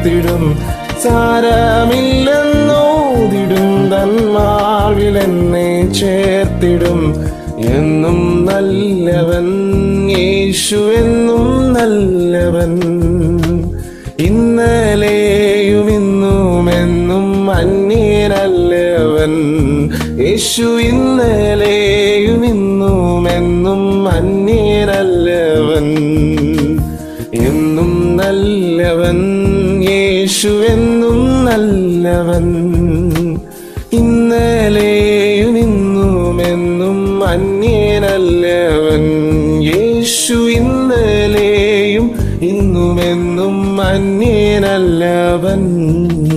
ചേർത്തിടും സാരമില്ലെന്നോതിടും തന്മാവിലെന്നെ ചേർത്തിടും എന്നും നല്ലവൻ യേശു എന്നും നല്ലവൻ ഇന്നലെയും ഇന്നും എന്നും അന്യനല്ലവൻ യേശു ഇന്നലെയും ഇന്നും എന്നും അന്യനല്ലവൻ എന്നും നല്ലവൻ യേശു എന്നും നല്ലവൻ ഇന്നലെയും ഇന്നും എന്നും അന്യനല്ലവൻ യേശു ഇന്നലെയും ഇന്നുമെന്നും അന്യനല്ലവൻ